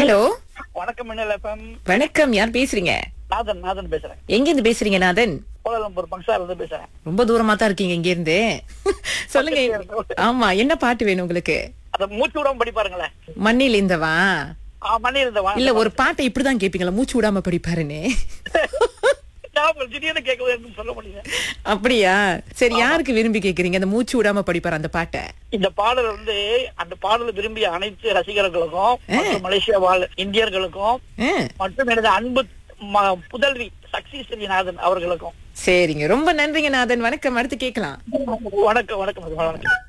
hello வணக்கம் மின்னல் FM வணக்கம் யார் பேசுறீங்க நாதன் நாதன் பேசுறேன் எங்க இருந்து பேசுறீங்க நாதன் கோலாலம்பூர் பங்சால இருந்து பேசுறேன் ரொம்ப தூரமா தான் இருக்கீங்க இங்க இருந்து சொல்லுங்க ஆமா என்ன பாட்டு வேணும் உங்களுக்கு அத மூச்சு விடாம படி பாருங்களேன் மண்ணில் இந்தவா ஆ, மணி இருந்த வா இல்ல ஒரு பாட்டை இப்படிதான் கேப்பீங்களா மூச்சு விடாம படிப்பாருன்னு ஞாபகம் திடீர்னு கேட்க எனக்கு சொல்ல முடியல அப்படியா சரி யாருக்கு விரும்பி கேக்குறீங்க அந்த மூச்சு விடாம படிப்பாரு அந்த பாட்டை இந்த பாடல் வந்து அந்த பாடலை விரும்பிய அனைத்து ரசிகர்களுக்கும் மற்றும் மலேசியா வாழ் இந்தியர்களுக்கும் ஆ, மற்றும் எனது அன்பு ம- புதல்வி சக்தி ஸ்ரீநாதன் அவர்களுக்கும் சரிங்க ரொம்ப நன்றிங்க நாதன் வணக்கம் அடுத்து கேட்கலாம் வணக்கம் வணக்கம் வணக்கம்